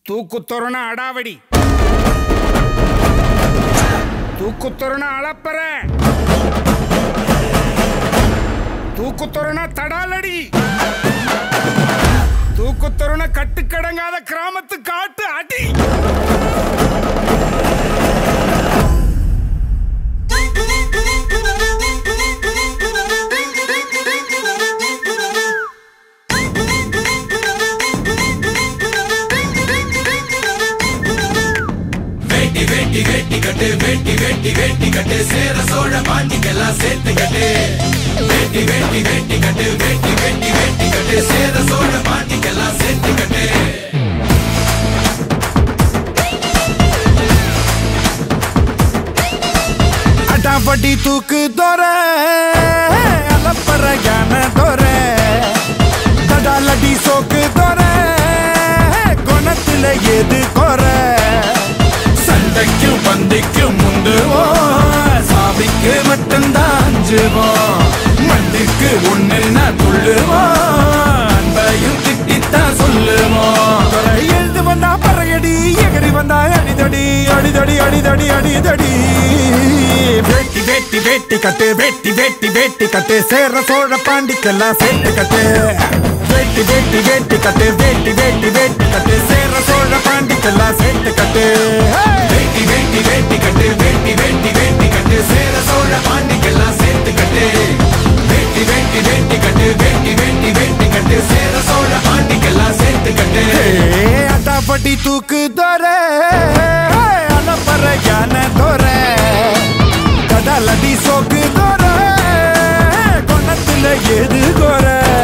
தூக்குத்தொருண அடாவடி தூக்குத்தொருண அளப்பற தூக்குத்தொருண தடாலடி தூக்குத்தொருண கட்டுக்கடங்காத கிராமத்து காட்டு அடி வேட்டி வேட்டி வேட்டி கட்டு வேட்டி வேட்டி வேட்டி கட்டு சேர சோழ பாண்டிக்கெல்லாம் சேர்த்து கட்டு வேட்டி வேட்டி வேட்டி கட்டு வேட்டி வேட்டி வேட்டி கட்டு சேர சோழ பாண்டிக்கெல்லாம் சேர்த்து கட்டு அடாவடி தூக்கு தோற அலப்பற ஞான தோற தடாலடி சோக்கு தோற குணத்துல எது குற சண்டைக்கும் பந்திக்கும் முந்துவோம் சாமிக்கு மட்டும்தான் அஞ்சுவோம் மண்ணுக்கு ஒண்ணுன்னா துள்ளுவோம் அன்பையும் திட்டித்தான் சொல்லுவோம் துறை எழுந்து வந்தா பறையடி எகரி வந்தா அடிதடி அடிதடி அடிதடி அடிதடி வேட்டி வேட்டி வேட்டி கட்டு வேட்டி வேட்டி வேட்டி கட்டு சேர சோழ பாண்டிக்கெல்லாம் சேர்த்து கட்டு வேட்டி வேட்டி வேட்டி கட்டு வேட்டி வேட்டி வேட்டி கட்டு சேர சோழ பாண்டிக்கெல்லாம் சேர்த்து கட்டு வேட்டி வேட்டி வேட்டி கட்டு வேட்டி வேட்டி வேட்டி கட்டு சேர சோழ பாண்டிக்கெல்லாம் சேர்த்து கட்டு வேட்டி வேட்டி வேட்டி கட்டு வேட்டி வேட்டி வேட்டி கட்டு சேர சோழ பாண்டிக்கெல்லாம் சேர்த்து கட்டு அட்டாப்பட்டி தூக்கு தோற அலப்பற ஞான தோற கடலடி சோக்கு தோற கொணத்துல எது கோர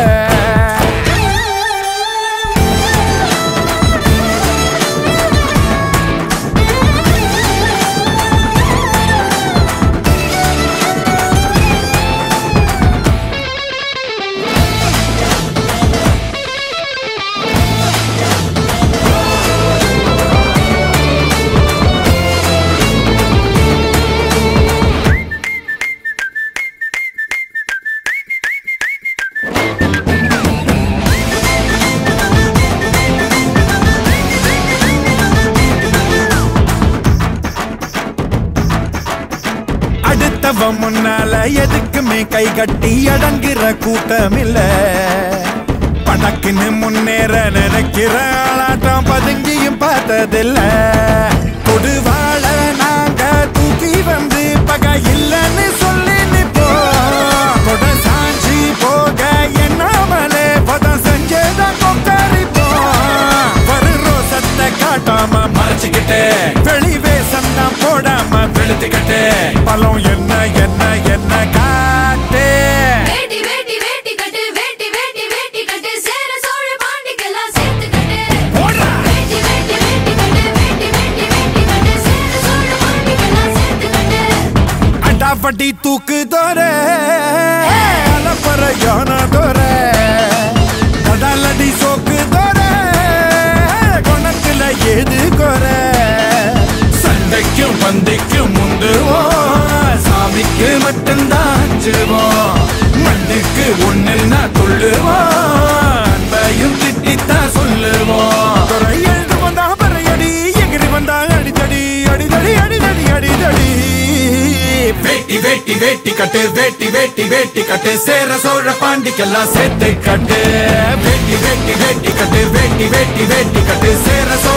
அடுத்தவ முன்னால எதுக்குமே கை கட்டி அடங்குற கூட்டம் இல்ல படக்குன்னு முன்னேற நினைக்கிற ஆளாட்டம் பதுங்கியும் பார்த்ததில்ல கொடுவாள நாங்க தூக்கி வந்து பகை இல்லைன்னு சொல்லி நிப்போம் கொட சாஞ்சி போக எண்ணாமலே பதம் செஞ்சதான் கொக்கரிப்போம் வரு ரோசத்தை காட்டாம மறைச்சுக்கிட்டு வெளி வேஷம் தான் போடாம வெளுத்துக்கிட்டு பழம் என்ன என்ன என்ன காட்டு வேட்டி வேட்டி வேட்டி கட்டு வேட்டி வேட்டி வேட்டி கட்டு சேர சோழ பாண்டிக்கெல்லாம் சேர்த்து கட்டு வேட்டி வேட்டி வேட்டி கட்டு வேட்டி வேட்டி வேட்டி கட்டு சேர சோழ பாண்டிக்கெல்லாம் சேர்த்து கட்டு அண்டாப்பட்டி தூக்கு தோற அலப்பற யான தோற கடலடி சோக்கு தோற குணத்துல எது குற சண்டைக்கும் பந்திக்கும் முந்துவோம் சாமிக்கு மட்டும்தான் அஞ்சுவோம் மண்ணுக்கு ஒண்ணுன்னா துள்ளுவோம் அன்பையும் திட்டித்தான் சொல்லுவோம் துறை எழுந்து வந்தா பறையடி எகிரி வந்தா அடிதடி அடிதடி அடிதடி அடிதடி வேட்டி வேட்டி வேட்டி கட்டு வேட்டி வேட்டி வேட்டி கட்டு சேர சோழ பாண்டிக்கெல்லாம் சேர்த்து கட்டு வேட்டி வேட்டி வேட்டி கட்டு வேட்டி வேட்டி வேட்டி கட்டு சேர சோழ